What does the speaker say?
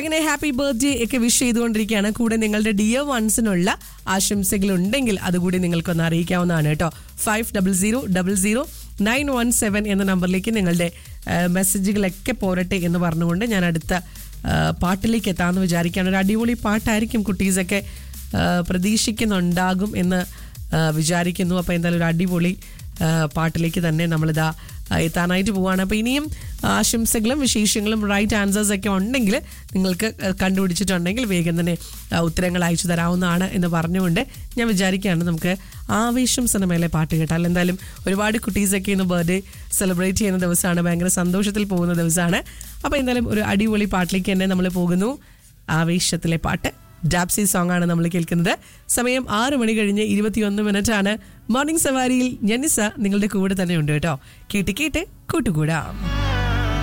അങ്ങനെ happy birthday ഒക്കെ wish ചെയ്തുകൊണ്ടിരിക്കുകയാണ് കൂടെ നിങ്ങളുടെ ഡിയർ വൺസിനുള്ള ആശംസകൾ ഉണ്ടെങ്കിൽ അതുകൂടി നിങ്ങൾക്കൊന്ന് അറിയിക്കാവുന്നതാണ് കേട്ടോ five double zero double zero nine one seven എന്ന നമ്പറിലേക്ക് നിങ്ങളുടെ ആ, മെസ്സേജുകളൊക്കെ പോരട്ടെ എന്ന് പറഞ്ഞുകൊണ്ട് ഞാൻ അടുത്ത ആ, പാട്ടിലേക്ക് എത്താമെന്ന് വിചാരിക്കുകയാണ് ഒരു അടിപൊളി പാട്ടായിരിക്കും കുട്ടീസൊക്കെ ആ, പ്രതീക്ഷിക്കുന്നുണ്ടാകും എന്ന് ആ, വിചാരിക്കുന്നു അപ്പോൾ എന്തായാലും ഒരു അടിപൊളി ആ, പാട്ടിലേക്ക് തന്നെ നമ്മളിതാ ആ, എത്താനായിട്ട് പോവാണ് അപ്പോൾ ഇനിയും ആശംസകളും വിശേഷങ്ങളും റൈറ്റ് ആൻസേഴ്സ് ഒക്കെ ഉണ്ടെങ്കിൽ നിങ്ങൾക്ക് ആ, കണ്ടുപിടിച്ചിട്ടുണ്ടെങ്കിൽ വേഗം തന്നെ ആ, ഉത്തരങ്ങൾ അയച്ചു തരാവുന്നതാണ് എന്ന് പറഞ്ഞുകൊണ്ട് ഞാൻ വിചാരിക്കുകയാണ് നമുക്ക് ആവേശം സിനിമയിലെ പാട്ട് കേട്ടാൽ എന്തായാലും ഒരുപാട് കുട്ടീസൊക്കെ ഇന്ന് ബർത്ത്ഡേ സെലിബ്രേറ്റ് ചെയ്യുന്ന ദിവസമാണ് ഭയങ്കര സന്തോഷത്തിൽ പോകുന്ന ദിവസമാണ് അപ്പോൾ എന്തായാലും ഒരു അടിപൊളി പാട്ടിലേക്ക് തന്നെ നമ്മൾ പോകുന്നു ആവേശത്തിലെ പാട്ട് ഡാപ്സി സോങ് ആണ് നമ്മൾ കേൾക്കുന്നത് സമയം ആറ് മണി കഴിഞ്ഞ് ഇരുപത്തിയൊന്ന് മിനിറ്റ് ആണ് മോർണിംഗ് സവാരിയിൽ ഞനിസ നിങ്ങളുടെ കൂടെ തന്നെ ഉണ്ട് കേട്ടോ കേട്ട് കേട്ട് കൂട്ടുകൂടാം